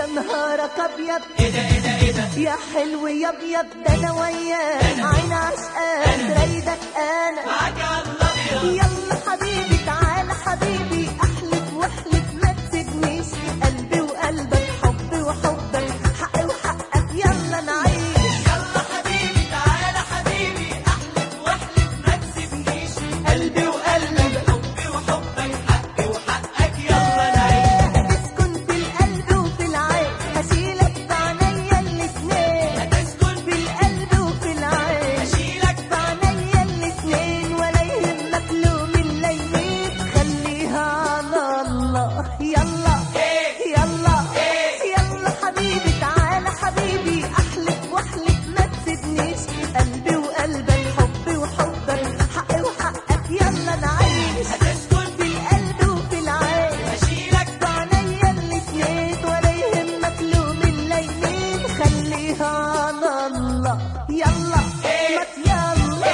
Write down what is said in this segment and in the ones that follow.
نهارك ابيض ايه ده ايه ده ايه ده يا حلو يا ابيض ده انا وياك عين عشقان رايدك انا معاك على الابيض يلا حبيبي تعالى حبيبي احلف واحلف ما تسيبنيش قلبي وقلبك حبي وحبك حقي وحقك يلا نعيش يلا حبيبي تعالى حبيبي احلف واحلف ما تسيبنيش قلبي وقلبك حبي وحبك حقي وحقك يلا نعيش هتسكن في القلب وفي العين هشيلك في عينيا الاتنين هتسكن في القلب وفي العين اشيلك في عينيا الاتنين ولا يهمك لوم اللي يميت خليها على الله يلا يلا يلا حبيبي تعالى حبيبي احلف واحلف ما تسيبنيش قلبي وقلبك حبي وحبك حقي وحقك يلا نعيش هتسكن في القلب وفي العين اشيلك في عينيا الاتنين ولا يهمك لوم اللي يميت خليها على الله يلا ما يلا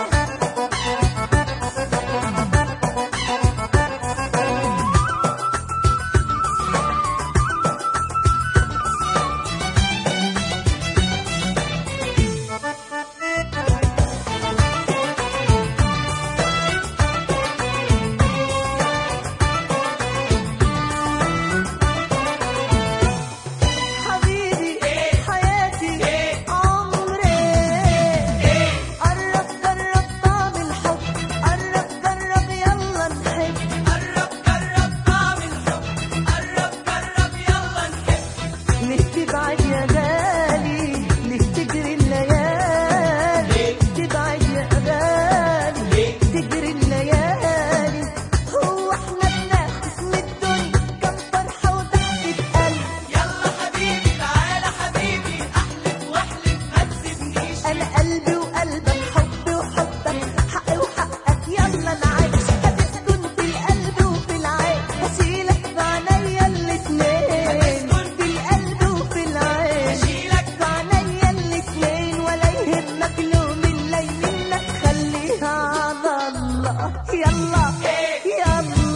حبيبي حياتي عمري قرب جرب طعم الحب قرب جرب يلا نحب قرب جرب طعم الحب قرب جرب يلا نحب ليه تبعد يا غالي ليه تجري الليالي تبعد يا غالي تجري الليالي هو احنا بناخد من الدنيا كم فرحة وضحكة قلب يلا حبيبي تعالى حبيبي احلف واحلف ما تسيبنيش انا قلبي وقلبك حبي وحبك حقي وحقك يلا نعيش هتسكن في القلب وفي العين هشيلك في عينيا الاتنين في القلب وفي العين اشيلك في عينيا الاتنين ولا يهمك لوم اللي منك خليها على الله يلا يلا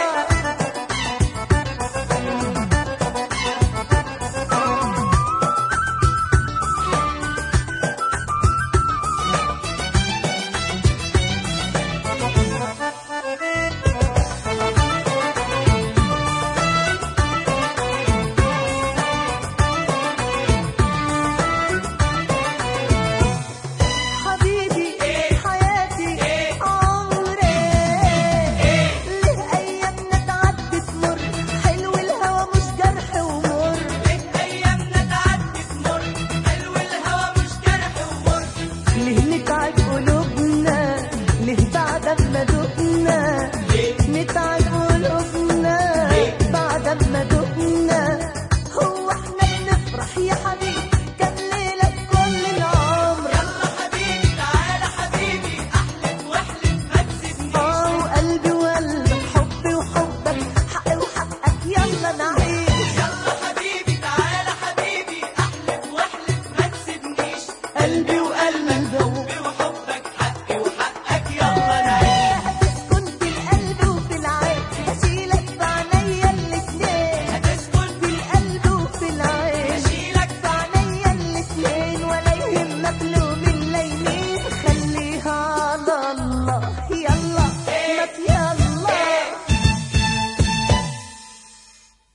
حبيبي حياتي عمري ليه ايامنا تعدي تمر حلو الهوى مش جرح ومر ايامنا تعدي تمر حلو الهوى مش جرح ومر ليه نتعب قلوبنا ليه بعد ما دقنا